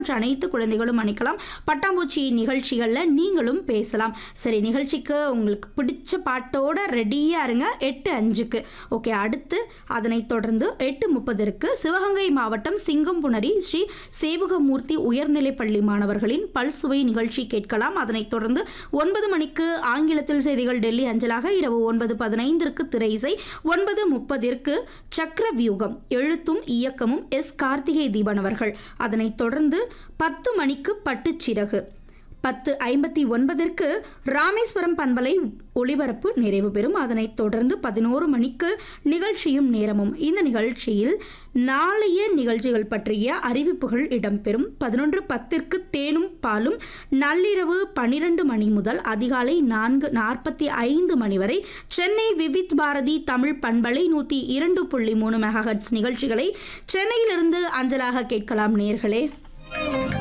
மற்ற அனைத்து குழந்தைகளும் அணிக்கலாம் பட்டாம்பூச்சி நிகழ்ச்சிகளில் நீங்களும் பேசலாம் சரி நிகழ்ச்சிக்கு உங்களுக்கு பிடிச்ச பாட்டோட ரெடியாக இருங்க எட்டு அஞ்சுக்கு ஓகே அடுத்து அதனைத் தொடர்ந்து எட்டு முப்பதற்கு சிவகங்கை மாவட்டம் சிங்கம்புணரி ஸ்ரீ சேவகமூர்த்தி உயர்நிலைப் பள்ளி மாணவர்களின் பல்சுவை நிகழ்ச்சி கேட்கலாம் அதனைத் தொடர்ந்து ஒன்பது மணிக்கு ஆங்கிலத்தில் செய்திகள் டெல்லி அஞ்சலாக இரவு ஒன்பது பதினைந்திற்கு திரைசை ஒன்பது முப்பதிற்கு சக்கர வியூகம் எழுத்தும் இயக்கமும் எஸ் கார்த்திகை தீபன் அவர்கள் அதனைத் தொடர்ந்து பத்து மணிக்கு பட்டுச்சிறகு பத்து ஐம்பத்தி ஒன்பதற்கு ராமேஸ்வரம் பண்பலை ஒளிபரப்பு நிறைவு பெறும் அதனைத் தொடர்ந்து பதினோரு மணிக்கு நிகழ்ச்சியும் நேரமும் இந்த நிகழ்ச்சியில் நாளைய நிகழ்ச்சிகள் பற்றிய அறிவிப்புகள் இடம்பெறும் பதினொன்று பத்திற்கு தேனும் பாலும் நள்ளிரவு பனிரெண்டு மணி முதல் அதிகாலை நான்கு நாற்பத்தி ஐந்து மணி வரை சென்னை விவித் பாரதி தமிழ் பண்பலை நூற்றி இரண்டு புள்ளி மூணு மெகாஹட்ஸ் நிகழ்ச்சிகளை சென்னையிலிருந்து அஞ்சலாக கேட்கலாம் நேர்களே